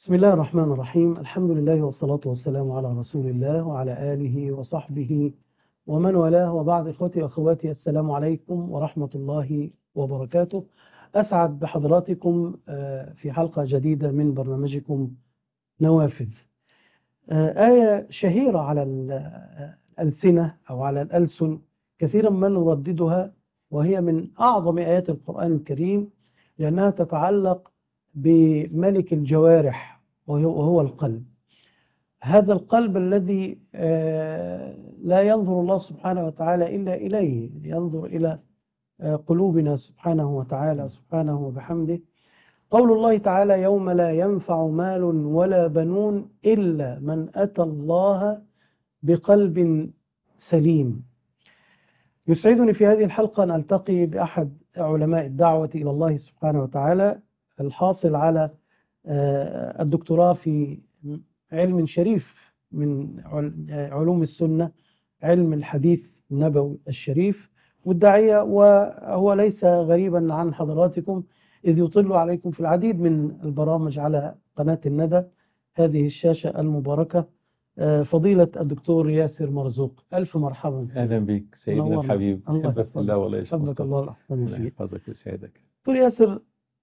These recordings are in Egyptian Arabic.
بسم الله الرحمن الرحيم الحمد لله والصلاة والسلام على رسول الله وعلى آله وصحبه ومن والاه وبعد إخوتي وأخواتي السلام عليكم ورحمة الله وبركاته أسعد بحضراتكم آه، في حلقة جديدة من برنامجكم نوافذ آه، آية شهيرة على الألسنة أو على الألسن كثيرا ما نرددها وهي من أعظم آيات القرآن الكريم لأنها تتعلق بملك الجوارح وهو وهو القلب هذا القلب الذي آه، لا ينظر الله سبحانه وتعالى إلا إليه ينظر إلى آه، قلوبنا سبحانه وتعالى سبحانه وبحمده قول الله تعالى يوم لا ينفع مال ولا بنون إلا من أتى الله بقلب سليم يسعدني في هذه الحلقة أن ألتقي بأحد علماء الدعوة إلى الله سبحانه وتعالى الحاصل على آه، الدكتوراه في علم شريف من عل- علوم السنة علم الحديث النبوي الشريف والداعية وهو ليس غريبا عن حضراتكم إذ يطل عليكم في العديد من البرامج على قناة الندى هذه الشاشة المباركة آه، فضيلة الدكتور ياسر مرزوق ألف مرحبا فيك. اهلا بيك سيدنا منورنا. الحبيب الله احبك في يحفظك. الله والله يا شيخ حفظك مصطفى الله الأحسن الله فيك يحفظك ويسعدك دكتور ياسر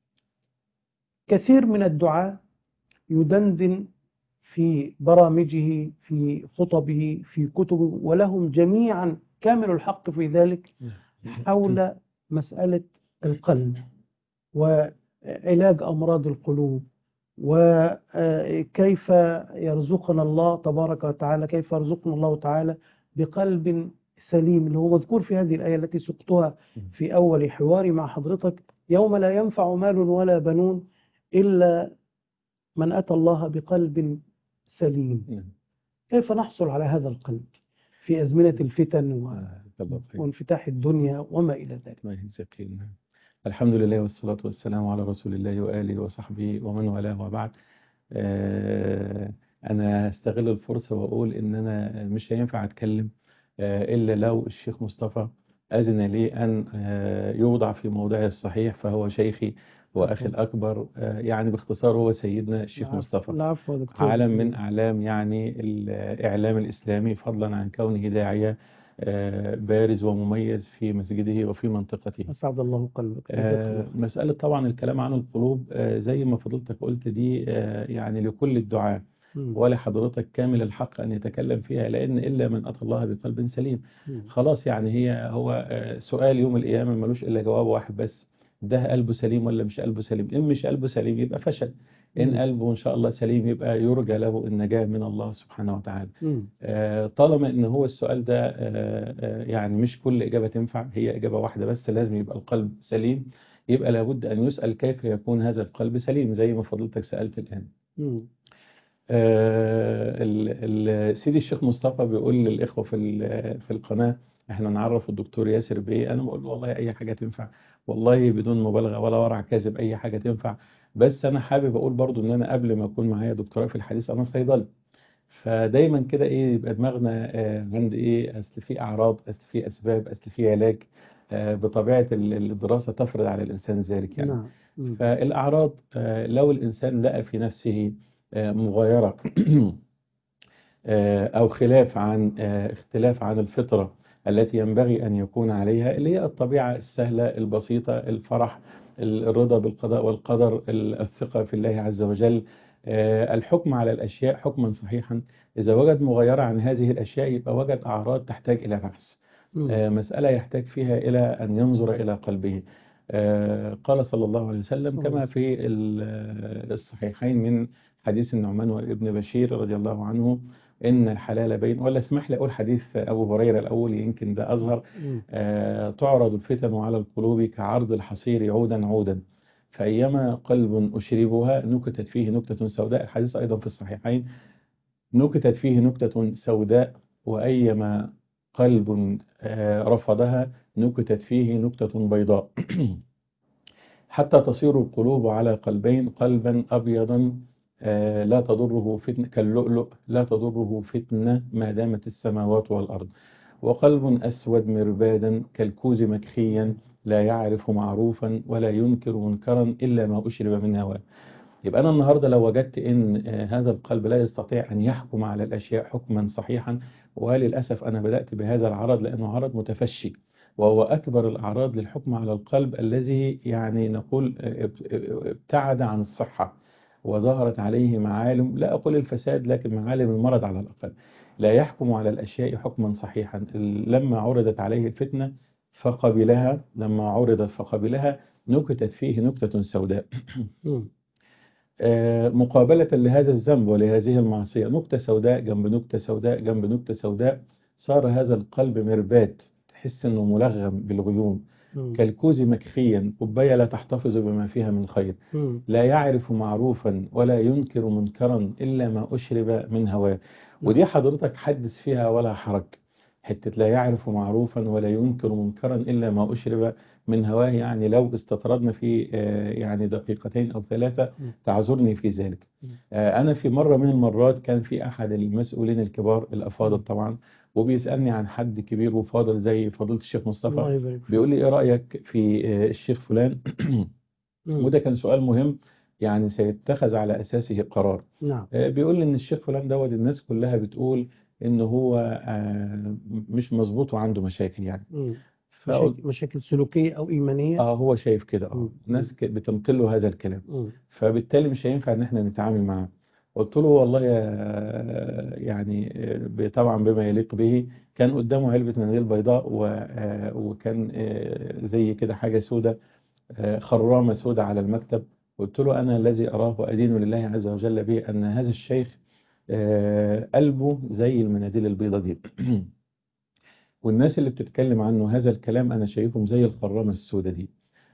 كثير من الدعاة يدندن في برامجه في خطبه في كتبه ولهم جميعا كامل الحق في ذلك حول مسألة القلب وعلاج أمراض القلوب وكيف يرزقنا الله تبارك وتعالى كيف يرزقنا الله تعالى بقلب سليم اللي هو مذكور في هذه الآية التي سقتها في أول حواري مع حضرتك يوم لا ينفع مال ولا بنون إلا من أتى الله بقلب سليم نعم. كيف نحصل على هذا القلب في أزمنة الفتن و- آه، الله خير وانفتاح الدنيا وما إلى ذلك الله يجزاك خير نعم. الحمد لله والصلاة والسلام على رسول الله وآله وصحبه ومن والاه وبعد آه، أنا هستغل الفرصة وأقول إن أنا مش هينفع أتكلم آه، إلا لو الشيخ مصطفى أذن لي أن آه، يوضع في موضعه الصحيح فهو شيخي وأخي الأكبر آه، يعني باختصار هو سيدنا الشيخ العفو- مصطفى العفو يا دكتور عالم من أعلام يعني الإعلام الإسلامي فضلا عن كونه داعية آه، بارز ومميز في مسجده وفي منطقته أسعد الله قلبك جزاك الله آه، خير. مسألة طبعا الكلام عن القلوب آه، زي ما فضلتك قلت دي آه، يعني لكل الدعاة مم. ولحضرتك كامل الحق أن يتكلم فيها لأن إلا من أتى الله بقلب سليم مم. خلاص يعني هي هو آه، سؤال يوم القيامة ملوش إلا جواب واحد بس ده قلبه سليم ولا مش قلبه سليم إن مش قلبه سليم يبقى فشل إن مم. قلبه إن شاء الله سليم يبقى يرجى له النجاة من الله سبحانه وتعالى مم. آه، طالما ان هو السؤال ده آه، آه، يعني مش كل اجابه تنفع هي اجابه واحده بس لازم يبقى القلب سليم يبقى لابد ان يسال كيف يكون هذا القلب سليم زي ما فضلتك سالت الان مم. آه، ال- ال- سيدي الشيخ مصطفى بيقول للاخوه في ال- في القناه احنا نعرف الدكتور ياسر بايه انا بقول له والله اي حاجه تنفع والله بدون مبالغه ولا ورع كاذب اي حاجه تنفع بس انا حابب اقول برضو ان انا قبل ما اكون معايا دكتوراه في الحديث انا صيدلي فدايما كده ايه يبقى دماغنا آه، عند ايه اصل في اعراض اصل في اسباب اصل في علاج آه، بطبيعه ال- الدراسه تفرض على الانسان ذلك يعني نعم مم. فالاعراض آه، لو الانسان لقى في نفسه آه، مغايره آه، او خلاف عن آه، اختلاف عن الفطره التي ينبغي ان يكون عليها اللي هي الطبيعه السهله البسيطه الفرح الرضا بالقضاء والقدر الثقه في الله عز وجل آه، الحكم على الاشياء حكما صحيحا اذا وجد مغايره عن هذه الاشياء يبقى وجد اعراض تحتاج الى بحث مم. آه، مسألة يحتاج فيها إلى أن ينظر إلى قلبه آه، قال صلى الله عليه وسلم صلى الله كما عليه في ال- الصحيحين من حديث النعمان وابن بشير رضي الله عنه إن الحلال بين ولا اسمح لي أقول حديث أبو هريرة الأول يمكن ده أظهر مم. آه، تعرض الفتن على القلوب كعرض الحصير عودا عودا فأيما قلب أشربها نكتت فيه نكتة سوداء الحديث أيضا في الصحيحين نكتت فيه نكتة سوداء وأيما قلب آه، رفضها نكتت فيه نكتة بيضاء حتى تصير القلوب على قلبين قلبا أبيضا آه، لا تضره فتنة كاللؤلؤ لا تضره فتنة ما دامت السماوات والأرض وقلب أسود مربادا كالكوز مكخيا لا يعرف معروفا ولا ينكر منكرا إلا ما أشرب من هواه يبقى أنا النهاردة لو وجدت إن آه، هذا القلب لا يستطيع أن يحكم على الأشياء حكما صحيحا وللأسف أنا بدأت بهذا العرض لأنه عرض متفشي وهو أكبر الأعراض للحكم على القلب الذي يعني نقول آه، اب- ابتعد عن الصحة وظهرت عليه معالم لا أقول الفساد لكن معالم المرض على الأقل لا يحكم على الأشياء حكما صحيحا لما عرضت عليه الفتنة فقبلها لما عرضت فقبلها نكتت فيه نكتة سوداء مم. آه، مقابلة لهذا الذنب ولهذه المعصية نكتة سوداء جنب نكتة سوداء جنب نكتة سوداء صار هذا القلب مربات تحس انه ملغم بالغيوم مم. كالكوز مكخيا كوباية لا تحتفظ بما فيها من خير مم. لا يعرف معروفا ولا ينكر منكرا إلا ما أشرب من هواه ودي حضرتك حدث فيها ولا حرج حتة لا يعرف معروفا ولا ينكر منكرا إلا ما أشرب من هواه يعني لو استطردنا في آه، يعني دقيقتين أو ثلاثة م. تعذرني في ذلك م. آه، أنا في مرة من المرات كان في أحد المسؤولين الكبار الأفاضل طبعا وبيسألني عن حد كبير وفاضل زي فضيلة الشيخ الله مصطفى يبارك فيك. بيقول لي إيه رأيك في آه، الشيخ فلان مم. وده كان سؤال مهم يعني سيتخذ على أساسه قرار نعم آه، بيقول لي إن الشيخ فلان دوت الناس كلها بتقول إن هو آه، مش مظبوط وعنده مشاكل يعني مم. فقلت مشاكل, مشاكل سلوكية أو إيمانية اه هو شايف كده اه مم. ناس ك- بتنقل له هذا الكلام مم. فبالتالي مش هينفع ان احنا نتعامل معاه قلت له والله يا يعني آه، ب- طبعا بما يليق به كان قدامه علبة مناديل بيضاء و- آه، وكان آه، زي كده حاجة سودة آه، خرامة سودة على المكتب قلت له أنا الذي أراه وأدين لله عز وجل به أن هذا الشيخ آه، قلبه زي المناديل البيضاء دي والناس اللي بتتكلم عنه هذا الكلام أنا شايفهم زي الخرامة السوداء دي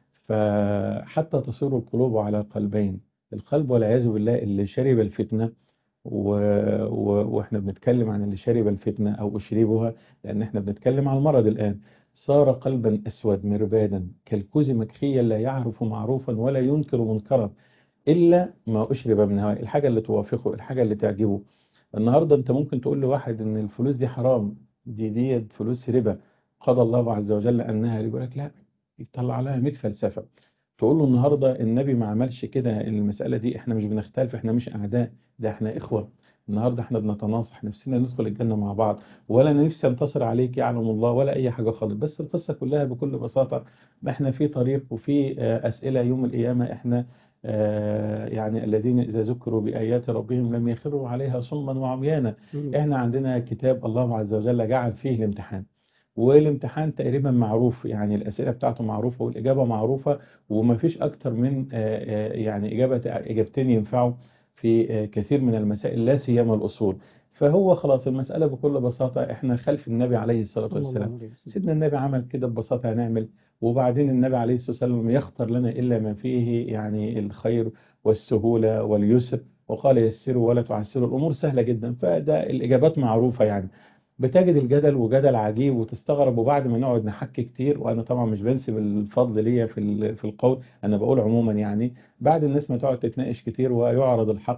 فحتى تصير القلوب على قلبين القلب والعياذ بالله اللي شرب الفتنة و... و... واحنا بنتكلم عن اللي شرب الفتنة او اشربها لان احنا بنتكلم عن المرض الان صار قلبا اسود مربادا كالكوز مكخيا لا يعرف معروفا ولا ينكر منكرا الا ما اشرب من هواه الحاجة اللي توافقه الحاجة اللي تعجبه النهاردة انت ممكن تقول لواحد ان الفلوس دي حرام دي دي فلوس ربا قضى الله عز وجل انها ربا يقول لك لا يطلع لها 100 فلسفة تقول له النهاردة النبي ما عملش كده المسألة دي احنا مش بنختلف احنا مش اعداء ده احنا اخوة النهاردة احنا بنتناصح نفسنا ندخل الجنة مع بعض ولا أنا نفسي انتصر عليك يعلم الله ولا اي حاجة خالص بس القصة كلها بكل بساطة ما احنا في طريق وفي آه، اسئلة يوم القيامة احنا آه، يعني الذين اذا ذكروا بآيات ربهم لم يخروا عليها صما وعميانا مم. احنا عندنا كتاب الله عز وجل جعل فيه الامتحان والامتحان تقريبا معروف يعني الأسئلة بتاعته معروفة والإجابة معروفة وما فيش أكتر من آه، آه، يعني إجابة إجابتين ينفعوا في آه، كثير من المسائل لا سيما الأصول فهو خلاص المسألة بكل بساطة إحنا خلف النبي عليه الصلاة صلى الله والسلام عليه وسلم. سيدنا النبي عمل كده ببساطة هنعمل وبعدين النبي عليه الصلاة والسلام يختار لنا إلا ما فيه يعني الخير والسهولة واليسر وقال يسروا ولا تعسروا الأمور سهلة جدا فده الإجابات معروفة يعني بتجد الجدل وجدل عجيب وتستغرب وبعد ما نقعد نحكي كتير وانا طبعا مش بنسب الفضل ليا في ال- في القول انا بقول عموما يعني بعد الناس ما تقعد تتناقش كتير ويعرض الحق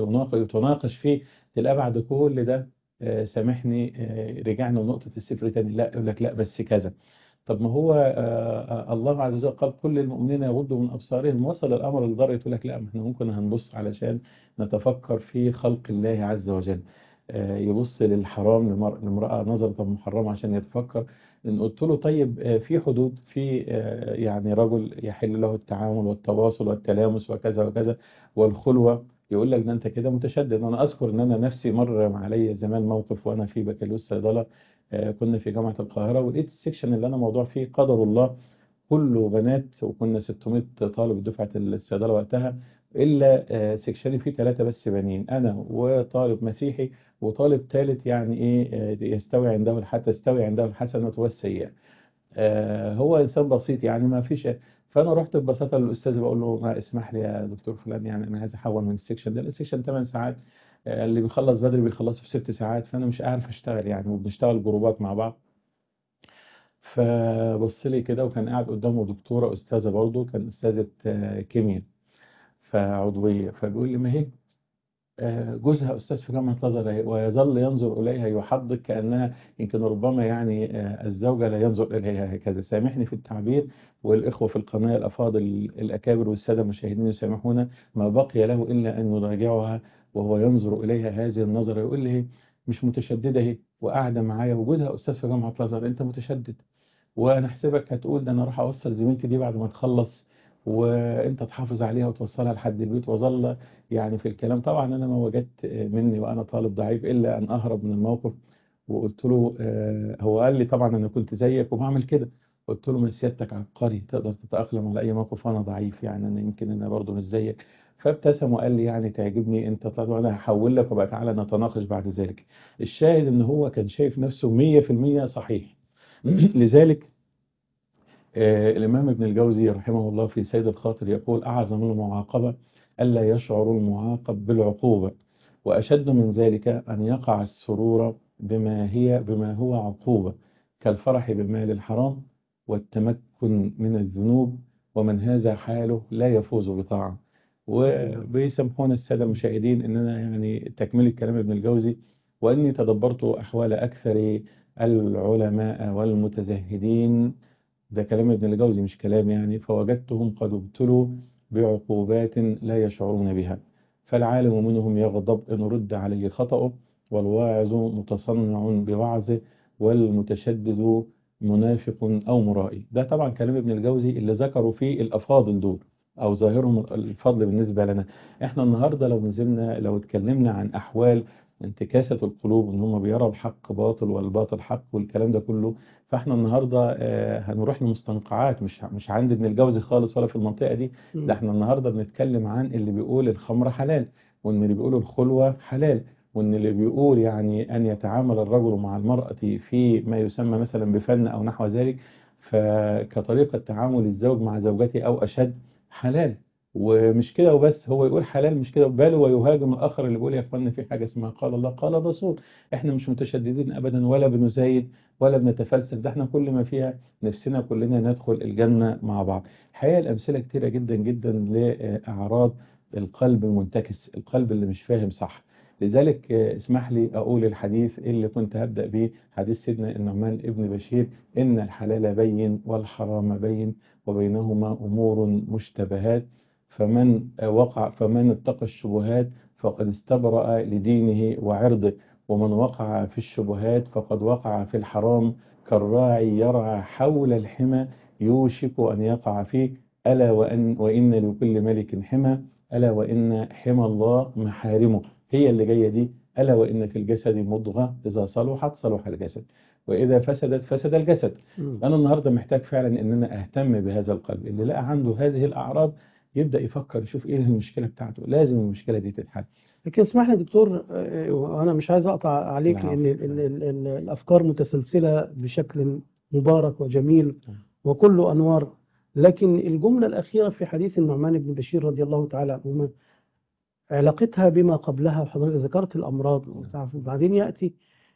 ويتناقش فيه تلاقي بعد كل ده آه، سامحني آه، رجعنا لنقطة الصفر تاني لا يقول لك لا بس كذا طب ما هو آه، آه، الله عز وجل قال كل المؤمنين يغضوا من أبصارهم وصل الأمر لدرجة يقول لك لا ما احنا ممكن هنبص علشان نتفكر في خلق الله عز وجل آه، يبص للحرام لمر- لامرأة نظرة محرمة عشان يتفكر إن قلت له طيب آه، في حدود في آه، يعني رجل يحل له التعامل والتواصل والتلامس وكذا وكذا والخلوة يقول لك ده انت كده متشدد انا اذكر ان انا نفسي مر عليا زمان موقف وانا في بكالوريوس صيدله آه، كنا في جامعه القاهره ولقيت السكشن اللي انا موضوع فيه قدر الله كله بنات وكنا 600 طالب دفعه الصيدله وقتها الا آه، سكشني فيه ثلاثه بس بنين انا وطالب مسيحي وطالب ثالث يعني ايه آه، يستوي عنده حتى تستوي عنده الحسنه والسيئه آه، هو انسان بسيط يعني ما فيش فانا رحت ببساطه للاستاذ بقول له ما اسمح لي يا دكتور فلان يعني انا عايز احول من السكشن ده السكشن 8 ساعات آه، اللي بيخلص بدري بيخلصه في 6 ساعات فانا مش عارف اشتغل يعني وبنشتغل جروبات مع بعض فبص لي كده وكان قاعد قدامه دكتوره استاذه برضه كان استاذه آه، كيمياء فعضويه فبيقول لي ما هي آه، جوزها أستاذ في جامعة الأزهر ويظل ينظر إليها يحدق كأنها يمكن ربما يعني آه، الزوجة لا ينظر إليها هكذا سامحني في التعبير والإخوة في القناة الأفاضل الأكابر والسادة المشاهدين يسامحونا ما بقي له إلا أن يراجعها وهو ينظر إليها هذه النظرة يقول لي مش متشددة اهي وقاعدة معايا وجوزها أستاذ في جامعة الأزهر أنت متشدد وأنا أحسبك هتقول ده أنا راح أوصل زميلتي دي بعد ما تخلص وأنت تحافظ عليها وتوصلها لحد البيت وظل يعني في الكلام طبعا أنا ما وجدت مني وأنا طالب ضعيف إلا أن أهرب من الموقف وقلت له آه، هو قال لي طبعا أنا كنت زيك وبعمل كده قلت له من سيادتك عبقري تقدر تتأقلم على أي موقف وأنا ضعيف يعني أنا يمكن أنا برضه مش زيك فابتسم وقال لي يعني تعجبني أنت طلعت وأنا هحول لك وبقى تعالى نتناقش بعد ذلك الشاهد إن هو كان شايف نفسه 100% صحيح لذلك آه، الإمام ابن الجوزي رحمه الله في سيد الخاطر يقول أعظم المعاقبة ألا يشعر المعاقب بالعقوبة وأشد من ذلك أن يقع السرور بما هي بما هو عقوبة كالفرح بمال الحرام والتمكن من الذنوب ومن هذا حاله لا يفوز بطاعة وبيسامحونا السادة المشاهدين إننا يعني تكملة كلام ابن الجوزي وإني تدبرت أحوال أكثر العلماء والمتزهدين ده كلام ابن الجوزي مش كلام يعني فوجدتهم قد ابتلوا بعقوبات لا يشعرون بها فالعالم منهم يغضب إن رد عليه خطأه والواعظ متصنع بوعظه والمتشدد منافق أو مرائي ده طبعا كلام ابن الجوزي اللي ذكروا فيه الأفاضل دول أو ظاهرهم الفضل بالنسبة لنا احنا النهاردة لو نزلنا لو اتكلمنا عن أحوال انتكاسة القلوب ان هم بيروا الحق باطل والباطل حق والكلام ده كله فاحنا النهارده آه، هنروح لمستنقعات مش مش عند ابن الجوزي خالص ولا في المنطقه دي ده احنا النهارده بنتكلم عن اللي بيقول الخمر حلال وان اللي بيقول الخلوه حلال وان اللي بيقول يعني ان يتعامل الرجل مع المراه في ما يسمى مثلا بفن او نحو ذلك فكطريقه تعامل الزوج مع زوجته او اشد حلال ومش كده وبس هو يقول حلال مش كده بل ويهاجم الاخر اللي بيقول يا اخوانا في حاجه اسمها قال الله قال الرسول احنا مش متشددين ابدا ولا بنزايد ولا بنتفلسف ده احنا كل ما فيها نفسنا كلنا ندخل الجنه مع بعض الحقيقه الامثله كتيره جدا جدا لاعراض القلب المنتكس القلب اللي مش فاهم صح لذلك آه، اسمح لي اقول الحديث اللي كنت هبدا به حديث سيدنا النعمان ابن بشير ان الحلال بين والحرام بين وبينهما امور مشتبهات فمن وقع فمن اتقى الشبهات فقد استبرأ لدينه وعرضه ومن وقع في الشبهات فقد وقع في الحرام كالراعي يرعى حول الحمى يوشك أن يقع فيه ألا وأن وإن لكل ملك حمى ألا وإن حمى الله محارمه هي اللي جاية دي ألا وإن في الجسد مضغة إذا صلحت صلح الجسد وإذا فسدت فسد الجسد مم. أنا النهاردة محتاج فعلا إن أنا أهتم بهذا القلب اللي لقى عنده هذه الأعراض يبدأ يفكر يشوف إيه المشكلة بتاعته لازم المشكلة دي تتحل لكن اسمح لي دكتور آه، وانا مش عايز اقطع عليك العفو. لان ال- ال- ال- الافكار متسلسله بشكل مبارك وجميل نعم. وكله انوار لكن الجمله الاخيره في حديث النعمان بن بشير رضي الله تعالى عنهما علاقتها بما قبلها وحضرتك ذكرت الامراض وبتاع، وبعدين ياتي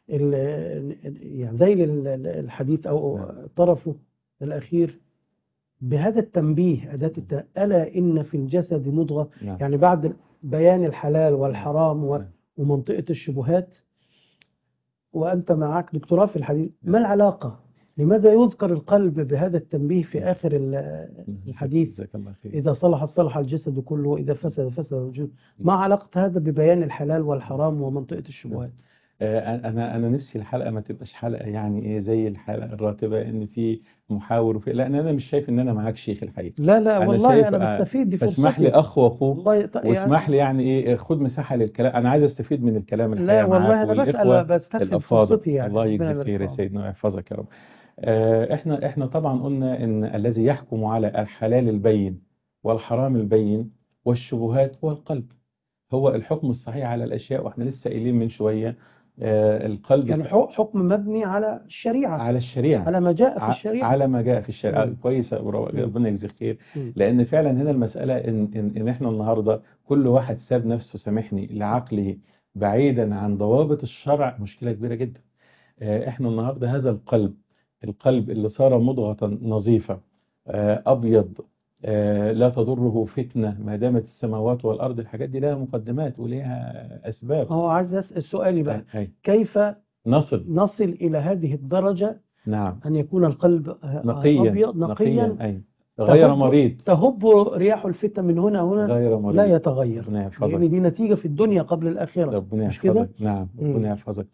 ال- يعني ذيل ال- ال- الحديث او نعم. طرفه الاخير بهذا التنبيه اداه الت- الا ان في الجسد مضغه نعم يعني بعد بيان الحلال والحرام و- نعم. ومنطقة الشبهات وأنت معك دكتوراه في الحديث ما العلاقة؟ لماذا يذكر القلب بهذا التنبيه في آخر ال- الحديث جزاك الله خير إذا صلح صلح الجسد كله وإذا فسد فسد الوجود ما علاقة هذا ببيان الحلال والحرام ومنطقة الشبهات؟ آه، انا انا نفسي الحلقه ما تبقاش حلقه يعني ايه زي الحلقه الراتبه ان في محاور وفي لا انا مش شايف ان انا معاك شيخ الحقيقه لا لا أنا والله شايف- أنا بستفيد دي فاسمح لي فرصتي اخ واخوك والله ط- واسمح لي يعني ايه خد مساحه للكلام انا عايز استفيد من الكلام لا الحقيقه والله معاك أنا والإخوة بسأل بستفيد الافاضل فرصتي يعني الله ربنا يجزيك يبارك خير يا في عمرك. سيدنا ويحفظك يا رب آه، احنا احنا طبعا قلنا ان الذي يحكم على الحلال البين والحرام البين والشبهات هو القلب هو الحكم الصحيح على الاشياء واحنا لسه قايلين من شويه آه، القلب يعني حك- حكم مبني على الشريعة على الشريعه على ما جاء في ع- الشريعة على ما جاء في الشريعه مم. كويسه برا- مم. ربنا يجزيك خير مم. لان فعلا هنا المساله ان ان ان احنا النهارده كل واحد ساب نفسه سامحني لعقله بعيدا عن ضوابط الشرع مشكله كبيره جدا آه، احنا النهارده هذا القلب القلب اللي صار مضغه نظيفه آه، ابيض آه، لا تضره فتنة ما دامت السماوات والأرض الحاجات دي لها مقدمات ولها أسباب هو عايز أسأل سؤالي بقى أي- أي. كيف نصل نصل إلى هذه الدرجة نعم أن يكون القلب آه، نقيا أبيض نقيا نقيا أي غير تهب- مريض تهب رياح الفتن من هنا هنا غير مريض لا يتغير ربنا لأن يحفظك دي نتيجة في الدنيا قبل الآخرة ربنا مش كده؟ يحفظك نعم مم. ربنا يحفظك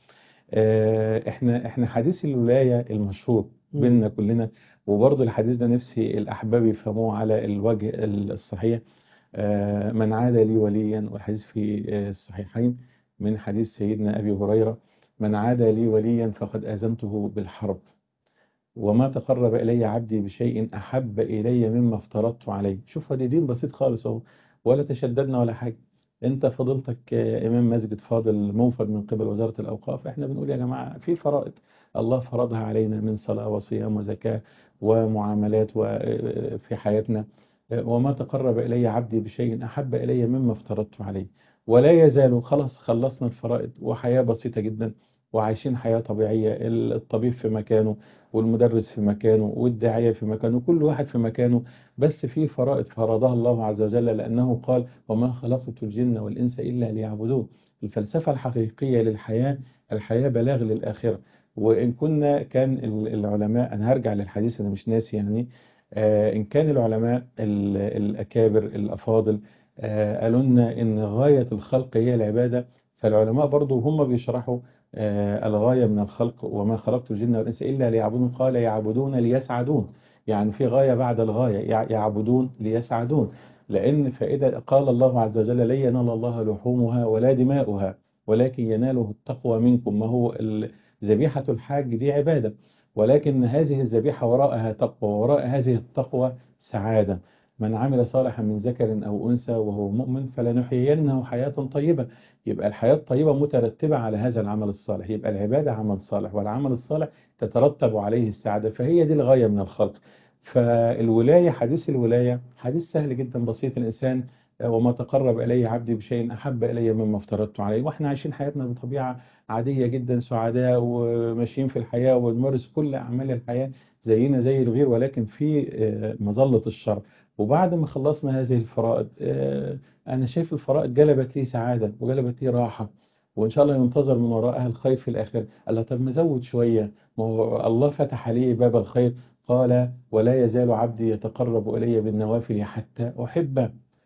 آه، احنا احنا حديث الولاية المشهور مم. بيننا كلنا وبرضه الحديث ده نفسي الأحباب يفهموه على الوجه الصحيح آه، من عاد لي وليا والحديث في آه، الصحيحين من حديث سيدنا أبي هريرة من عاد لي وليا فقد آذنته بالحرب وما تقرب إلي عبدي بشيء أحب إلي مما افترضت عليه شوف دي دين بسيط خالص اهو ولا تشددنا ولا حاجة انت فضلتك آه، إمام مسجد فاضل موفد من قبل وزارة الأوقاف احنا بنقول يا جماعة في فرائض الله فرضها علينا من صلاة وصيام وزكاة ومعاملات و- في حياتنا آه، وما تقرب إلي عبدي بشيء أحب إلي مما افترضت عليه ولا يزال خلاص خلصنا الفرائض وحياة بسيطة جدا وعايشين حياة طبيعية الطبيب في مكانه والمدرس في مكانه والداعية في مكانه كل واحد في مكانه بس في فرائض فرضها الله عز وجل لأنه قال وما خلقت الجن والإنس إلا ليعبدون الفلسفة الحقيقية للحياة الحياة بلاغ للآخرة وإن كنا كان ال- العلماء أنا هرجع للحديث أنا مش ناسي يعني آه، إن كان العلماء ال- الأكابر الأفاضل آه، قالوا لنا إن غاية الخلق هي العبادة فالعلماء برضو هم بيشرحوا آه، الغاية من الخلق وما خلقت الجن والإنس إلا ليعبدون قال يعبدون ليسعدون يعني في غاية بعد الغاية يع- يعبدون ليسعدون لأن فإذا قال الله عز وجل لن ينال الله لحومها ولا دماؤها ولكن يناله التقوى منكم ما هو ال- ذبيحة الحاج دي عبادة ولكن هذه الذبيحة وراءها تقوى وراء هذه التقوى سعادة من عمل صالحا من ذكر أو أنثى وهو مؤمن فلنحيينه حياة طيبة يبقى الحياة الطيبة مترتبة على هذا العمل الصالح يبقى العبادة عمل صالح والعمل الصالح تترتب عليه السعادة فهي دي الغاية من الخلق فالولاية حديث الولاية حديث سهل جدا بسيط الإنسان وما تقرب إلي عبدي بشيء أحب إلي مما افترضت عليه وإحنا عايشين حياتنا بطبيعة عادية جدا سعداء وماشيين في الحياة ونمارس كل أعمال الحياة زينا زي الغير ولكن في آه، مظلة الشر وبعد ما خلصنا هذه الفرائض آه، أنا شايف الفرائض جلبت لي سعادة وجلبت لي راحة وإن شاء الله ينتظر من وراءها الخير في الآخرة قال له طب مزود شوية ما هو الله فتح عليه باب الخير قال ولا يزال عبدي يتقرب إلي بالنوافل حتى أحبه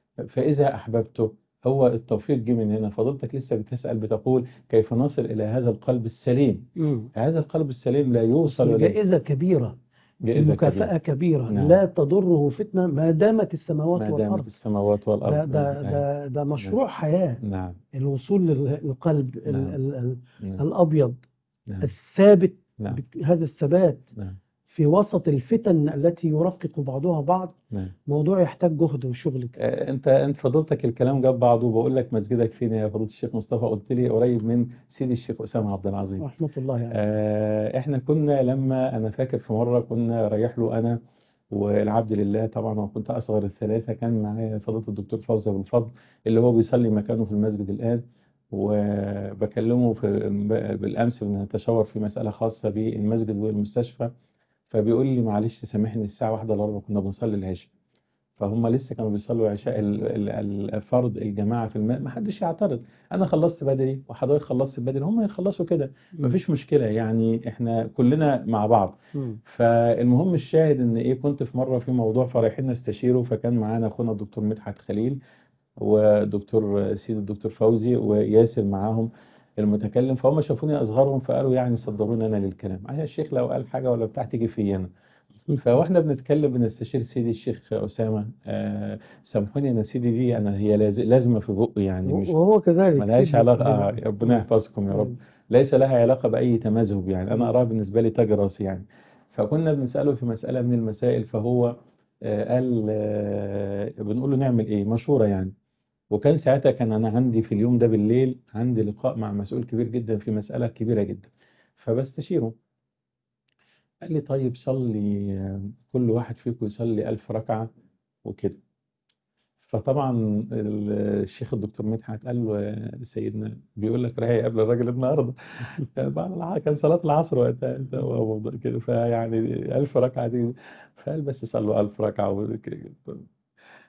فإذا أحببته هو التوفيق جه من هنا فضلتك لسه بتسأل بتقول كيف نصل إلى هذا القلب السليم مم. هذا القلب السليم لا يوصل إليه جائزة كبيرة جائزة مكافأة كبيرة نعم. لا تضره فتنة ما دامت السماوات ما دامت والأرض السماوات ده, والأرض ده, نعم. ده, ده مشروع حياة نعم الوصول للقلب ال- نعم. ال- ال- نعم الأبيض نعم الثابت نعم بك- هذا الثبات نعم في وسط الفتن التي يرقق بعضها بعض نعم موضوع يحتاج جهد وشغل كده. آه، انت انت فضلتك الكلام جاب بعضه بقول لك مسجدك فين يا فضيله الشيخ مصطفى قلت لي قريب من سيدي الشيخ اسامه عبد العظيم رحمة الله يعني آه، احنا كنا لما انا فاكر في مره كنا رايح له انا والعبد لله طبعا وكنت اصغر الثلاثه كان معايا فضيله الدكتور فوزي ابو الفضل اللي هو بيصلي مكانه في المسجد الان وبكلمه في بالامس بنتشاور في مساله خاصه بالمسجد والمستشفى فبيقول لي معلش سامحني الساعه واحدة الا ربع كنا بنصلي العشاء فهم لسه كانوا بيصلوا عشاء ال- ال- الفرض الجماعه في الماء ما حدش يعترض انا خلصت بدري وحضرتك خلصت بدري هم يخلصوا كده مفيش مشكله يعني احنا كلنا مع بعض مم. فالمهم الشاهد ان ايه كنت في مره في موضوع فرايحين نستشيره فكان معانا اخونا الدكتور مدحت خليل ودكتور سيد الدكتور فوزي وياسر معاهم المتكلم فهم شافوني اصغرهم فقالوا يعني صدروني انا للكلام عشان الشيخ لو قال حاجه ولا بتاع تيجي فيا انا فواحنا بنتكلم بنستشير سيدي الشيخ اسامه آه سامحوني انا سيدي دي انا هي لاز- لازمه في بقي يعني مش وهو كذلك ملهاش سيدنا علاقه آه ربنا. ربنا يحفظكم يا رب مم. ليس لها علاقة بأي تمذهب يعني أنا أراها بالنسبة لي تاج راسي يعني فكنا بنسأله في مسألة من المسائل فهو آه، قال آه، بنقول له نعمل إيه مشورة يعني وكان ساعتها كان أنا عندي في اليوم ده بالليل عندي لقاء مع مسؤول كبير جدا في مسألة كبيرة جدا فبستشيره قال لي طيب صلي آه، كل واحد فيكم يصلي ألف ركعة وكده فطبعا ال- الشيخ الدكتور مدحت قال له يا سيدنا بيقول لك رايح قبل الراجل النهارده بعد الع- كان صلاة العصر وقتها انت هو موضوع كده فيعني ألف ركعة دي فقال بس صلوا ألف ركعة وكده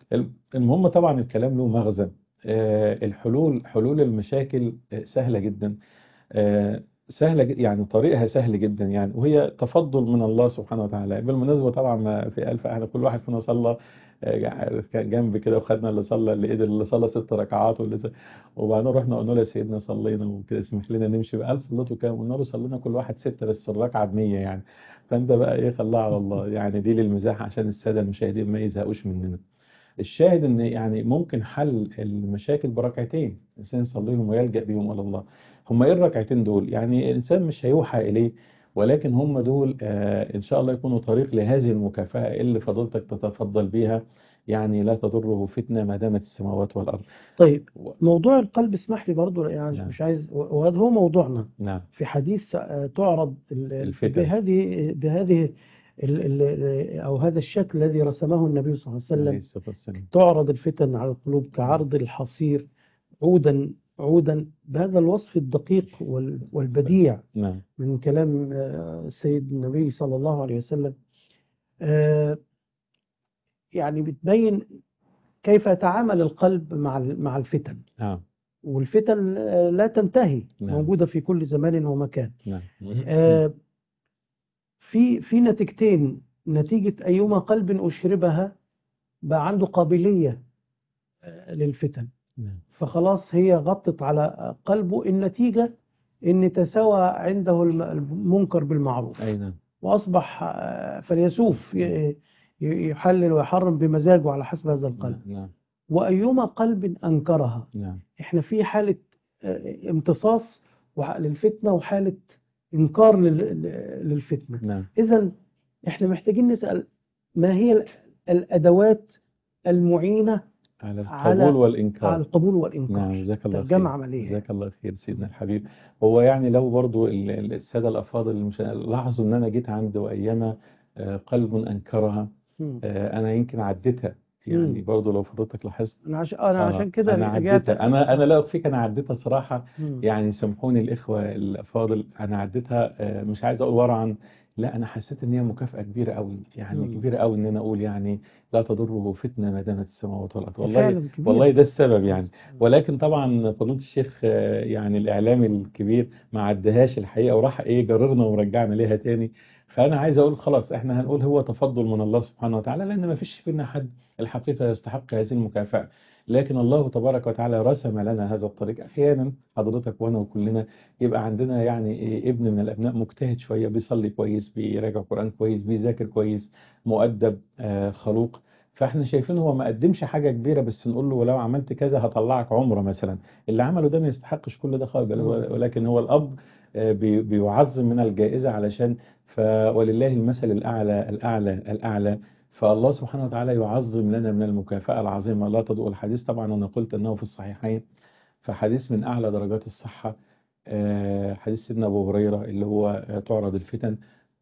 الم- المهم طبعا الكلام له مغزى آه، الحلول حلول المشاكل آه، سهلة جدا آه، سهلة ج- يعني طريقها سهل جدا يعني وهي تفضل من الله سبحانه وتعالى بالمناسبة طبعا ما في ألف احنا كل واحد فينا صلى آه، جنب كده وخدنا اللي صلى اللي قدر اللي صلى ست ركعات واللي س- وبعدين رحنا قلنا له يا سيدنا صلينا وكده اسمح لنا نمشي قال صليتوا كام قلنا له صلينا كل واحد ستة بس الركعة ب 100 يعني فانت بقى ايه خلاها على الله يعني دي للمزاح عشان السادة المشاهدين ما يزهقوش مننا الشاهد ان يعني ممكن حل المشاكل بركعتين الانسان يصليهم ويلجأ بهم الى الله هم ايه الركعتين دول يعني الانسان مش هيوحى اليه ولكن هم دول آه ان شاء الله يكونوا طريق لهذه المكافأة اللي فضلتك تتفضل بيها يعني لا تضره فتنة ما دامت السماوات والارض طيب و- موضوع القلب اسمح لي برضو يعني نعم. مش عايز وهذا هو موضوعنا نعم في حديث آه، تعرض ال- الفتن. بهذه بهذه ال- ال- أو هذا الشكل الذي رسمه النبي صلى الله عليه عليه وسلم الصلاة والسلام تعرض الفتن على القلوب كعرض الحصير عودا عودا بهذا الوصف الدقيق وال- والبديع نعم من كلام آه، السيد النبي صلى الله عليه وسلم آه، يعني بتبين كيف يتعامل القلب مع ال- مع الفتن نعم والفتن آه، لا تنتهي نعم. موجودة في كل زمان ومكان نعم آه، في في نتيجتين نتيجة أيما قلب أشربها بقى عنده قابلية آه، للفتن نعم فخلاص هي غطت على قلبه النتيجة إن تساوى عنده الم- المنكر بالمعروف اي نعم وأصبح آه، فيلسوف ي- ي- يحلل ويحرم بمزاجه على حسب هذا القلب نعم وأيما قلب أنكرها نعم احنا في حالة آه، امتصاص وح- للفتنة وحالة إنكار لل- للفتنة نعم إذا احنا محتاجين نسأل ما هي ال- الأدوات المعينة على على- القبول والإنكار على القبول والإنكار نعم جزاك الله ترجمة خير عملية جزاك الله خير سيدنا الحبيب هو يعني لو برضو ال- ال- السادة الأفاضل مش لاحظوا إن أنا جيت عند وأيما آه، قلب أنكرها مم. آه، أنا يمكن عديتها يعني مم. برضو لو فضلتك لاحظت أنا عشان أنا آه، عشان كده أنا رجعت عديتها أنا أنا لا أخفيك أنا عديتها صراحة مم. يعني سامحوني الإخوة الأفاضل أنا عديتها آه، مش عايز أقول ورعا لا أنا حسيت إن هي مكافأة كبيرة قوي يعني مم. كبيرة قوي إن أنا أقول يعني لا تضره فتنة ما دامت السماوات والأرض والله فعلا كبير. والله ده السبب يعني ولكن طبعا فضيلة الشيخ آه، يعني الإعلامي الكبير ما عدهاش الحقيقة وراح إيه جررنا ورجعنا ليها تاني فأنا عايز أقول خلاص إحنا هنقول هو تفضل من الله سبحانه وتعالى لأن ما فيش فينا حد الحقيقة يستحق هذه المكافأة لكن الله تبارك وتعالى رسم لنا هذا الطريق أحيانا حضرتك وأنا وكلنا يبقى عندنا يعني إيه ابن من الأبناء مجتهد شوية بيصلي كويس بيراجع قرآن كويس بيذاكر كويس مؤدب آه، خلوق فاحنا شايفين هو ما قدمش حاجة كبيرة بس نقول له ولو عملت كذا هطلعك عمره مثلا اللي عمله ده ما يستحقش كل ده خالص بل هو- ولكن هو الأب آه، بي- بيعظم من الجائزة علشان ف ولله المثل الأعلى الأعلى الأعلى فالله سبحانه وتعالى يعظم لنا من المكافأة العظيمة لا تضوء الحديث طبعا أنا قلت أنه في الصحيحين فحديث من أعلى درجات الصحة آه، حديث سيدنا أبو هريرة اللي هو آه، تعرض الفتن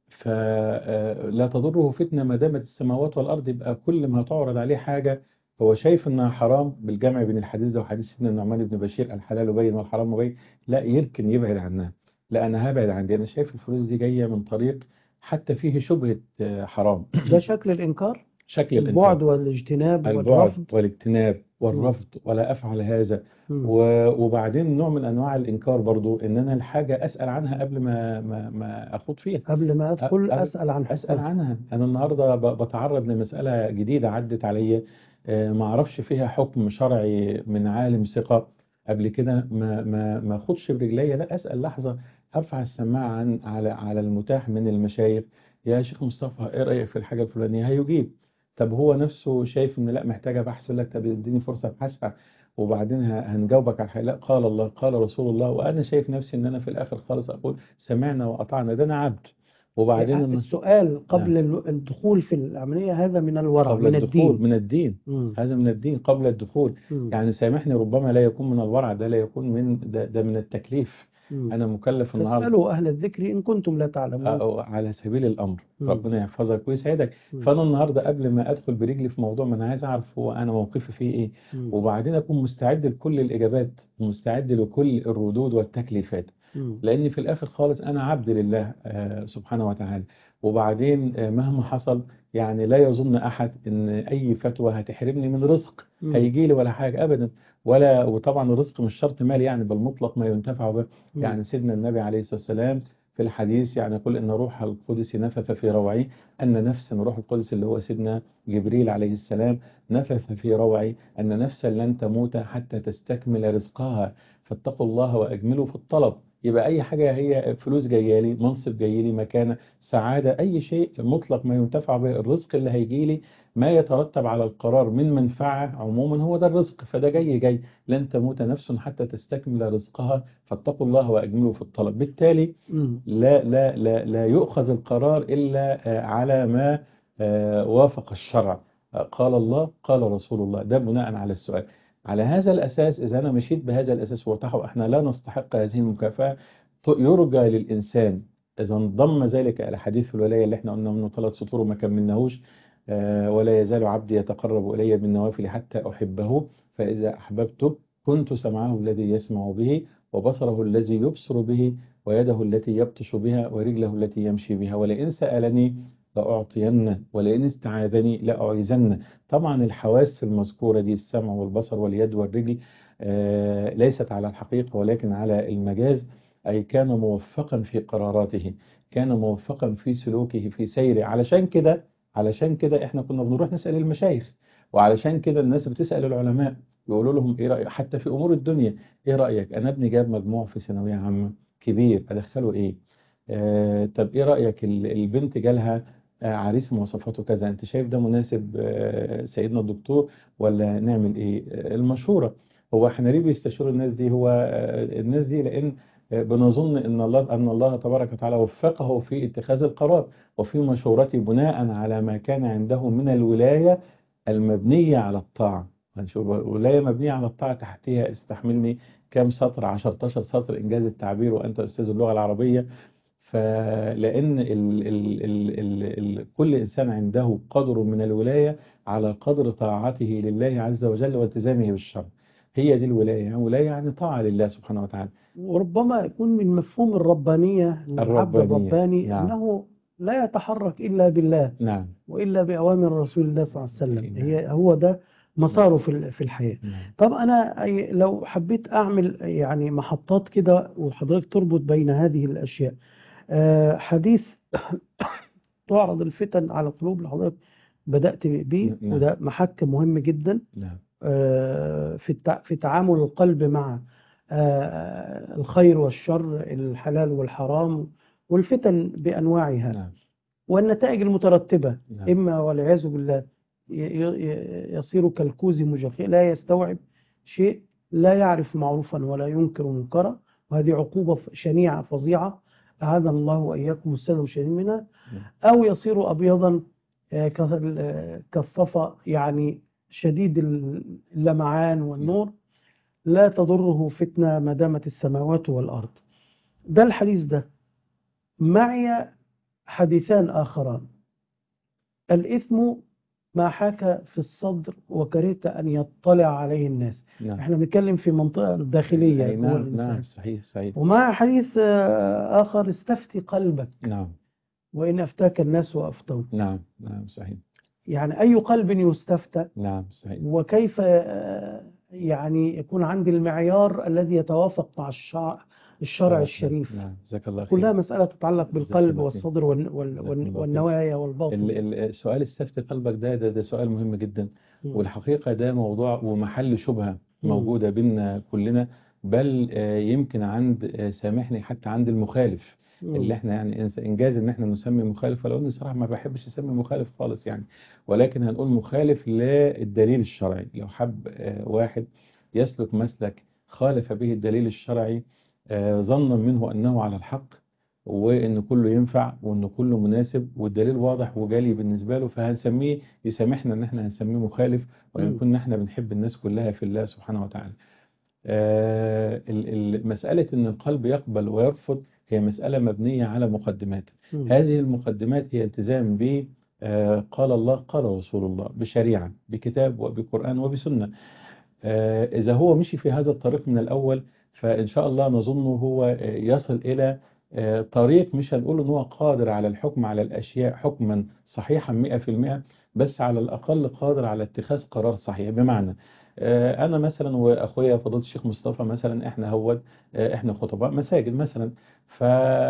فلا تضره فتنة ما دامت السماوات والأرض يبقى كل ما تعرض عليه حاجة هو شايف انها حرام بالجمع بين الحديث ده وحديث سيدنا النعمان بن بشير الحلال بين والحرام مبين لا يمكن يبعد عنها لا انا هبعد عن دي انا شايف الفلوس دي جايه من طريق حتى فيه شبهه آه، حرام ده شكل الإنكار شكل الانكار البعد والاجتناب البعد والرفض والاجتناب والرفض ولا افعل هذا مم. و- وبعدين نوع من انواع الانكار برضو ان انا الحاجه اسال عنها قبل ما ما ما اخوض فيها قبل ما أدخل أ- أسأل عن اسال حكمها عنها انا النهارده ب- بتعرض لمساله جديده عدت عليا آه، ما اعرفش فيها حكم شرعي من عالم ثقه قبل كده ما ما ما اخدش برجليا لا اسال لحظه ارفع السماعه عن على على المتاح من المشايخ يا شيخ مصطفى ايه رايك في الحاجه الفلانيه هيجيب طب هو نفسه شايف ان لا محتاجه بحث يقول لك طب اديني فرصه ابحثها وبعدين ه- هنجاوبك على الحقيقه لا قال الله قال رسول الله وانا شايف نفسي ان انا في الاخر خالص اقول سمعنا واطعنا ده انا عبد وبعدين يعني الن- السؤال قبل ال- الدخول في العملية هذا من الورع قبل من الدخول الدين من الدين مم. هذا من الدين قبل الدخول مم. يعني سامحني ربما لا يكون من الورع ده لا يكون من ده, ده من التكليف مم. انا مكلف النهارده فاسألوا أهل الذكر إن كنتم لا تعلمون أو على سبيل الامر مم. ربنا يحفظك ويسعدك مم. فانا النهارده قبل ما ادخل برجلي في موضوع ما انا عايز اعرف هو انا موقفي فيه ايه مم. وبعدين اكون مستعد لكل الاجابات ومستعد لكل الردود والتكليفات مم. لأن في الآخر خالص أنا عبد لله آه، سبحانه وتعالى وبعدين آه، مهما حصل يعني لا يظن أحد إن أي فتوى هتحرمني من رزق مم. هيجي لي ولا حاجة أبدا ولا وطبعا الرزق مش شرط مال يعني بل مطلق ما ينتفع به مم. يعني سيدنا النبي عليه الصلاة والسلام في الحديث يعني يقول إن روح القدس نفث في روعي أن نفسا روح القدس اللي هو سيدنا جبريل عليه السلام نفث في روعي أن نفسا لن تموت حتى تستكمل رزقها فاتقوا الله وأجملوا في الطلب يبقى أي حاجة هي فلوس جاية لي منصب جاي لي مكانة سعادة أي شيء مطلق ما ينتفع به الرزق اللي هيجي لي ما يترتب على القرار من منفعة عموما هو ده الرزق فده جاي جاي لن تموت نفس حتى تستكمل رزقها فاتقوا الله وأجملوا في الطلب بالتالي مم. لا لا لا لا يؤخذ القرار إلا آه، على ما آه، وافق الشرع آه، قال الله قال رسول الله ده بناء على السؤال على هذا الأساس إذا أنا مشيت بهذا الأساس وتحوا إحنا لا نستحق هذه المكافأة ت- يرجى للإنسان إذا انضم ذلك إلى حديث الولاية اللي إحنا قلنا منه ثلاث سطور وما كملناهوش آه، ولا يزال عبدي يتقرب إلي بالنوافل حتى أحبه فإذا أحببته كنت سمعه الذي يسمع به وبصره الذي يبصر به ويده التي يبطش بها ورجله التي يمشي بها ولئن سألني لأعطينه ولئن استعاذني لأعيذنه طبعا الحواس المذكورة دي السمع والبصر واليد والرجل آه، ليست على الحقيقة ولكن على المجاز أي كان موفقا في قراراته كان موفقا في سلوكه في سيره علشان كده علشان كده احنا كنا بنروح نسأل المشايخ وعلشان كده الناس بتسأل العلماء يقولوا لهم ايه رأيك حتى في امور الدنيا ايه رأيك انا ابني جاب مجموع في ثانوية عامة كبير ادخله ايه آه طب ايه رأيك ال- البنت جالها آه عريس مواصفاته كذا انت شايف ده مناسب آه سيدنا الدكتور ولا نعمل ايه آه المشورة هو احنا ليه بيستشيروا الناس دي هو آه الناس دي لان آه بنظن ان الله ان الله تبارك وتعالى وفقه في اتخاذ القرار وفي مشورته بناء على ما كان عنده من الولاية المبنية على الطاعة هنشوف ولاية مبنية على الطاعة تحتها استحملني كام سطر 10 سطر إنجاز التعبير وأنت أستاذ اللغة العربية فلأن ال ال ال ال ال كل إنسان عنده قدر من الولاية على قدر طاعته لله عز وجل والتزامه بالشرع هي دي الولاية يعني ولاية يعني طاعة لله سبحانه وتعالى وربما يكون من مفهوم الربانية من العبد الربانية، الرباني نعم. أنه لا يتحرك إلا بالله نعم وإلا بأوامر رسول الله صلى الله عليه وسلم نعم. هي هو ده مساره في ال- في الحياة نعم طب أنا أي- لو حبيت أعمل يعني محطات كده وحضرتك تربط بين هذه الأشياء آه، حديث تعرض الفتن على القلوب اللي حضرتك بدأت بيه نعم. وده محك مهم جدا نعم آه، في التع- في تعامل القلب مع آه، الخير والشر الحلال والحرام والفتن بأنواعها نعم والنتائج المترتبة نعم إما والعياذ بالله ي- ي- يصير كالكوز مجخيا لا يستوعب شيء لا يعرف معروفا ولا ينكر منكرا وهذه عقوبة ف- شنيعة فظيعة أعاذنا الله وإياكم السادة المشاهدين منها أو يصير أبيضا آه، ك- آه، كالصفا يعني شديد اللمعان والنور لا تضره فتنة ما دامت السماوات والأرض ده الحديث ده معي حديثان آخران الإثم ما حاك في الصدر وكرهت أن يطلع عليه الناس نعم احنا بنتكلم في منطقة داخلية أي جوه نعم الإنسان نعم صحيح صحيح ومع حديث آه، آخر استفتي قلبك نعم وإن أفتاك الناس وأفتوك نعم نعم صحيح يعني أي قلب يستفتى نعم صحيح وكيف آه، يعني يكون عندي المعيار الذي يتوافق مع الشرع الشرع نعم، الشريف نعم جزاك الله خير كلها مسألة تتعلق بالقلب الله خير. والصدر وال- وال- جزاكم وال- الله خير. والنوايا ال- والباطن ال- سؤال استفتي قلبك ده, ده ده سؤال مهم جدا مم. والحقيقة ده موضوع ومحل شبهة مم. موجودة بيننا كلنا بل آه، يمكن عند آه، سامحني حتى عند المخالف مم. اللي احنا يعني إنس- انجاز ان احنا نسمي مخالف ولو اني صراحة ما بحبش اسمي مخالف خالص يعني ولكن هنقول مخالف للدليل الشرعي لو حب آه، واحد يسلك مسلك خالف به الدليل الشرعي آه، ظنا منه انه على الحق وان كله ينفع وان كله مناسب والدليل واضح وجالي بالنسبة له فهنسميه يسامحنا ان احنا هنسميه مخالف وان مم. كنا احنا بنحب الناس كلها في الله سبحانه وتعالى آه، ال- ال- مسألة ان القلب يقبل ويرفض هي مسألة مبنية على مقدمات مم. هذه المقدمات هي التزام ب آه، قال الله قال رسول الله بشريعة بكتاب وبقرآن وبسنة آه، إذا هو مشي في هذا الطريق من الأول فإن شاء الله نظن هو آه، يصل إلى آه، طريق مش هنقول ان هو قادر على الحكم على الاشياء حكما صحيحا 100% بس على الاقل قادر على اتخاذ قرار صحيح بمعنى آه، انا مثلا واخويا فضيله الشيخ مصطفى مثلا احنا هو آه، احنا خطباء مساجد مثلا ف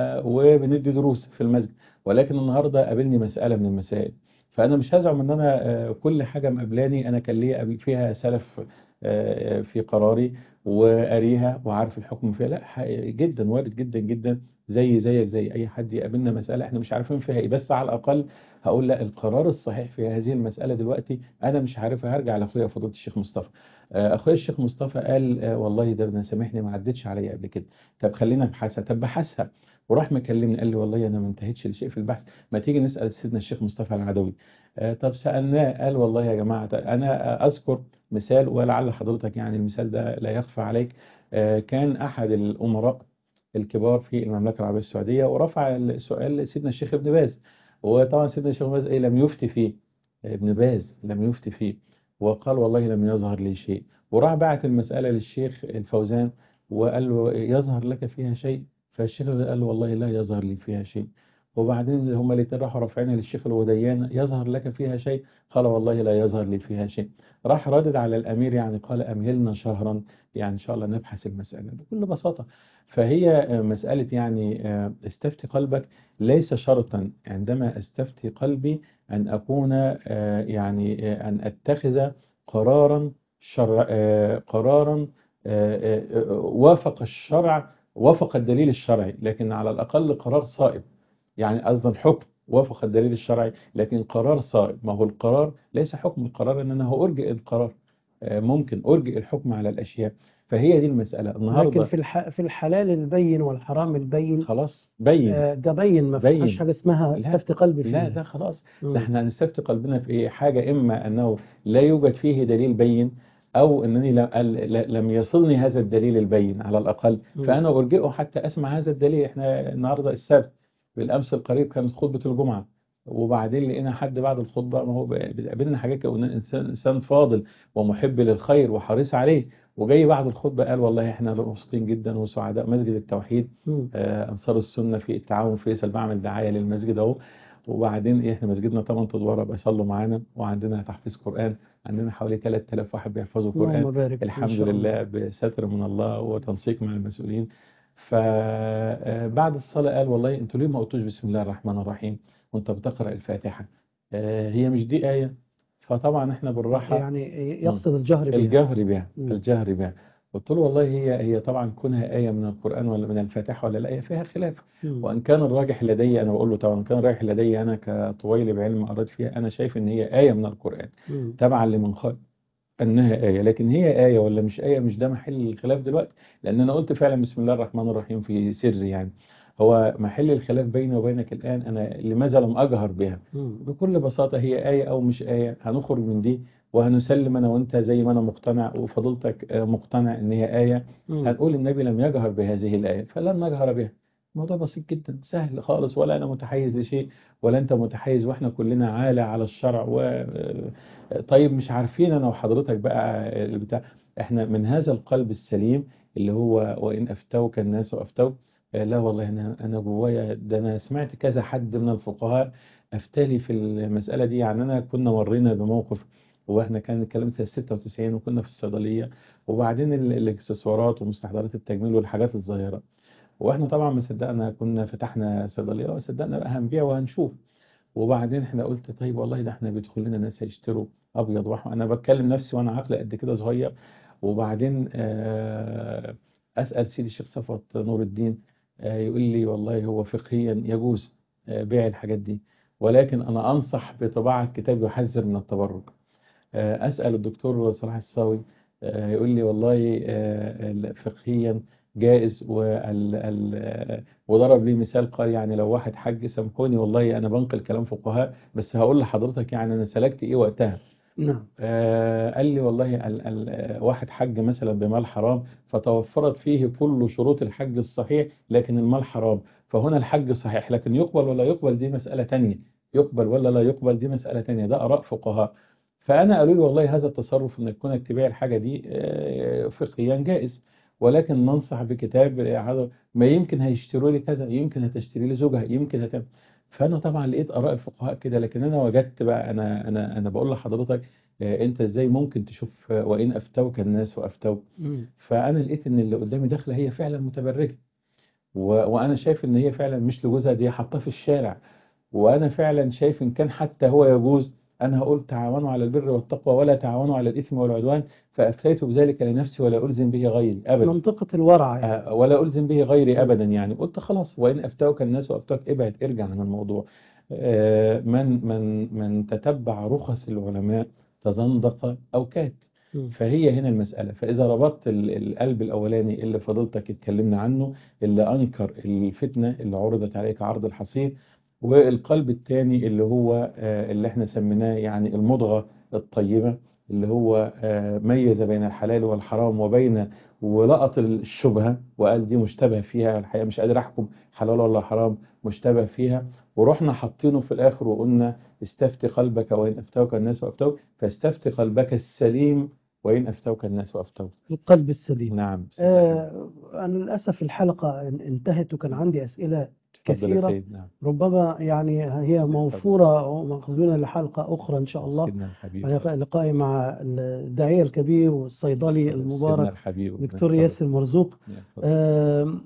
وبندي دروس في المسجد ولكن النهارده قابلني مساله من المسائل فانا مش هزعم ان انا آه، كل حاجه مقابلاني انا كان ليا قبل فيها سلف آه، في قراري وقاريها وعارف الحكم فيها لا حقيقي جدا وارد جدا جدا زي زيك زي اي حد يقابلنا مساله احنا مش عارفين فيها ايه بس على الاقل هقول لا القرار الصحيح في هذه المساله دلوقتي انا مش عارفها هرجع لاخويا فضيله الشيخ مصطفى آه، اخويا الشيخ مصطفى قال آه، والله ده انا سامحني ما عدتش عليا قبل كده طب خلينا ابحثها طب بحثها وراح مكلمني قال لي والله انا ما انتهيتش لشيء في البحث ما تيجي نسال سيدنا الشيخ مصطفى العدوي آه، طب سالناه قال والله يا جماعه انا اذكر مثال ولعل حضرتك يعني المثال ده لا يخفى عليك آه، كان احد الامراء الكبار في المملكه العربيه السعوديه ورفع السؤال لسيدنا الشيخ ابن باز وطبعا سيدنا الشيخ ابن باز ايه لم يفتي فيه ابن باز لم يفتي فيه وقال والله لم يظهر لي شيء وراح بعت المساله للشيخ الفوزان وقال له يظهر لك فيها شيء فالشيخ قال له والله لا يظهر لي فيها شيء وبعدين هما الاثنين راحوا رافعين للشيخ الوديان يظهر لك فيها شيء قال والله لا يظهر لي فيها شيء راح رادد على الامير يعني قال امهلنا شهرا يعني ان شاء الله نبحث المساله بكل بساطه فهي آه، مساله يعني آه، استفتي قلبك ليس شرطا عندما استفتي قلبي ان اكون آه، يعني آه، ان اتخذ قرارا شرع آه، قرارا آه، آه، وافق الشرع وافق الدليل الشرعي لكن على الاقل قرار صائب يعني قصدا حكم وافق الدليل الشرعي لكن قرار صائب ما هو القرار ليس حكم القرار ان انا هأرجئ القرار آه، ممكن أرجئ الحكم على الأشياء فهي دي المسألة لكن النهاردة في الح... في الحلال البين والحرام البين خلاص بين آه، ده بين ما بين. فيهاش حاجه اسمها لا، استفتي قلبي لا فيه ده خلاص مم. ده احنا هنستفتي قلبنا في ايه حاجة اما انه لا يوجد فيه دليل بين او انني لم ل- لم يصلني هذا الدليل البين على الاقل مم. فانا ارجئه حتى اسمع هذا الدليل احنا النهارده السبت بالامس القريب كانت خطبة الجمعة وبعدين لقينا حد بعد الخطبة ما هو بتقابلنا حاجات كده قلنا انسان انسان فاضل ومحب للخير وحريص عليه وجاي بعد الخطبة قال والله احنا مبسوطين جدا وسعداء مسجد التوحيد مم. آه، انصار السنه في التعاون فيصل بعمل دعايه للمسجد اهو وبعدين ايه احنا مسجدنا 8 ادوار ابقى صلوا معانا وعندنا تحفيظ قران عندنا حوالي 3000 واحد بيحفظوا قران اللهم بارك إن الحمد شاء الله. لله بستر من الله وتنسيق مع المسؤولين فبعد الصلاه قال والله انتوا ليه ما قلتوش بسم الله الرحمن الرحيم وانت بتقرا الفاتحه آه، هي مش دي ايه فطبعا احنا بالراحه يعني يقصد الجهر بها الجهر بها مم. الجهر بها قلت له والله هي هي طبعا كونها آية من القرآن ولا من الفاتحة ولا لا هي فيها خلاف مم. وإن كان الراجح لدي أنا بقول له طبعا إن كان الراجح لدي أنا كطويل بعلم قريت فيها أنا شايف إن هي آية من القرآن مم. تبعا لمن قال أنها آية لكن هي آية ولا مش آية مش ده محل الخلاف دلوقتي لأن أنا قلت فعلا بسم الله الرحمن الرحيم في سر يعني هو محل الخلاف بيني وبينك الآن أنا لماذا لم أجهر بها مم. بكل بساطة هي آية أو مش آية هنخرج من دي وهنسلم أنا وأنت زي ما أنا مقتنع وفضلتك آه، مقتنع إن هي آية مم. هنقول النبي لم يجهر بهذه الآية فلن نجهر بها الموضوع بسيط جدا سهل خالص ولا أنا متحيز لشيء ولا أنت متحيز وإحنا كلنا عالة على الشرع و آه، طيب مش عارفين أنا وحضرتك بقى البتاع إحنا من هذا القلب السليم اللي هو وإن أفتوك الناس وأفتوك آه، لا والله أنا أنا جوايا ده أنا سمعت كذا حد من الفقهاء أفتالي في المسألة دي يعني أنا كنا مرينا بموقف واحنا كان الكلام سنة 96 وكنا في الصيدلية وبعدين ال- الاكسسوارات ومستحضرات التجميل والحاجات الظاهرة واحنا طبعا ما صدقنا كنا فتحنا صيدلية وصدقنا بقى هنبيع وهنشوف وبعدين احنا قلت طيب والله ده احنا بيدخل لنا ناس هيشتروا ابيض واحمر انا بتكلم نفسي وانا عقل قد كده صغير وبعدين آه، اسال سيدي الشيخ صفوت نور الدين آه، يقول لي والله هو فقهيا يجوز آه، بيع الحاجات دي ولكن انا انصح بطباعة كتاب يحذر من التبرج آه، أسأل الدكتور صلاح الصاوي آه، يقول لي والله آه، فقهيا جائز وال- ال- آه، وضرب لي مثال قال يعني لو واحد حج سامحوني والله أنا بنقل كلام فقهاء بس هقول لحضرتك يعني أنا سلكت إيه وقتها نعم آه، قال لي والله ال ال آه، واحد حج مثلا بمال حرام فتوفرت فيه كل شروط الحج الصحيح لكن المال حرام فهنا الحج صحيح لكن يقبل ولا يقبل دي مسألة تانية يقبل ولا لا يقبل دي مسألة تانية ده آراء فقهاء فأنا قالوا لي والله هذا التصرف إن كونك تبيع الحاجة دي آه، فقهيا جائز ولكن ننصح بكتاب هذا ما يمكن هيشتروا لي كذا يمكن هتشتري لي زوجها يمكن هتعمل فانا طبعا لقيت اراء الفقهاء كده لكن انا وجدت بقى انا انا انا بقول لحضرتك آه، انت ازاي ممكن تشوف آه، وان افتوك الناس وافتوك مم. فانا لقيت ان اللي قدامي داخله هي فعلا متبرجه و... وانا شايف ان هي فعلا مش لجوزها دي حاطاه في الشارع وانا فعلا شايف ان كان حتى هو يجوز انا هقول تعاونوا على البر والتقوى ولا تعاونوا على الاثم والعدوان فافتيت بذلك لنفسي ولا الزم به غيري ابدا منطقة الورع يعني. آه، ولا ألزم به غيري أبدا يعني قلت خلاص وإن أفتوك الناس وأفتوك ابعد ارجع عن الموضوع آه، من من من تتبع رخص العلماء تزندق أو كات مم. فهي هنا المسألة فإذا ربطت ال- القلب الأولاني اللي فضلتك اتكلمنا عنه اللي أنكر الفتنة اللي عرضت عليك عرض الحصير والقلب الثاني اللي هو آه، اللي احنا سميناه يعني المضغة الطيبة اللي هو آه، ميز بين الحلال والحرام وبين ولقط الشبهة وقال دي مشتبه فيها الحقيقة مش قادر أحكم حلال ولا حرام مشتبه فيها ورحنا حاطينه في الآخر وقلنا استفتي قلبك وإن أفتوك الناس وأفتوك فاستفتي قلبك السليم وإن أفتوك الناس وأفتوك القلب السليم نعم بسم الله الرحمن آه أنا للأسف الحلقة ان- انتهت وكان عندي أسئلة الرحيم. اتفضل يا كثيرة سيد نعم ربما يعني هي موفورة ومأخذونة لحلقة أخرى إن شاء الله سيدنا الحبيب لقاء- لقائي مع الداعية الكبير والصيدلي سيدنا المبارك الحبيب دكتور اتفضل. ياسر مرزوق اتفضل. آم،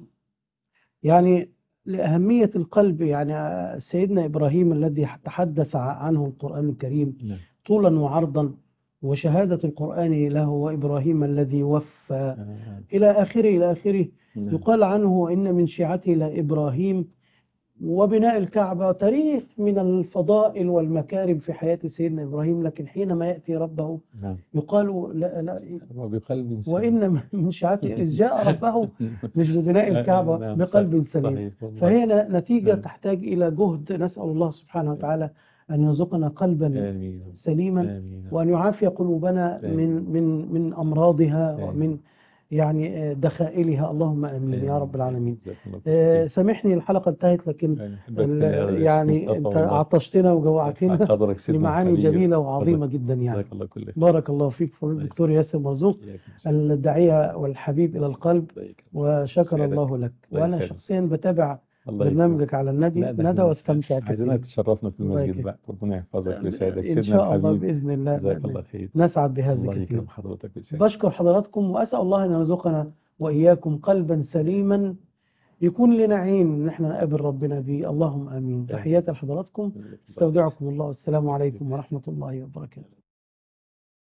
يعني لأهمية القلب يعني آه، سيدنا إبراهيم الذي تحدث عنه القرآن الكريم نعم طولا وعرضا وشهادة القرآن له وإبراهيم الذي وفى آه، إلى آخره إلى آخره نعم. يقال عنه إن من شيعته لإبراهيم وبناء الكعبة تاريخ من الفضائل والمكارم في حياة سيدنا إبراهيم لكن حينما يأتي ربه نعم يقال لا لا وبقلب سليم. وإن من شيعته إذ جاء ربه مش ببناء الكعبة نعم، بقلب صحيح، سليم صحيح والله. فهي ن- نتيجة نعم. تحتاج إلى جهد نسأل الله سبحانه وتعالى أن يرزقنا قلبا آمين سليما آمين وأن يعافي قلوبنا آمين. من من من أمراضها آمين. ومن يعني دخائلها اللهم آمين يا رب العالمين جزاك الله آه، خير. سامحني الحلقة انتهت لكن يعني أحبك ال- في الله يا يعني شيخ مصطفى أنت والله. عطشتنا وجوعتنا حضرتك سيدنا لمعاني الحبيب. جميلة وعظيمة جزاك- جدا يعني جزاك الله كل خير بارك الله فيك فضيلة الدكتور ياسر مرزوق إياك مساء. الداعية والحبيب إلى القلب الله يكرمك. وشكر يسعدك. الله لك الله وأنا يسعدك. شخصيا بتابع الله يكرمك. برنامجك على الندي لا، ده ندى احنا واستمتع عايزينك كثير تشرفنا في الله المسجد يكرمك. بقى ربنا يحفظك ويسعدك إن سيدنا شاء الله الحبيب بإذن الله جزاك الله خير نسعد بهذا الله كثير يكرم حضرتك ويسعدك بشكر حضراتكم وأسأل الله أن يرزقنا وإياكم قلبا سليما يكون لنا عين إن احنا نقابل ربنا به اللهم آمين تحياتي لحضراتكم استودعكم الله والسلام عليكم ورحمة الله وبركاته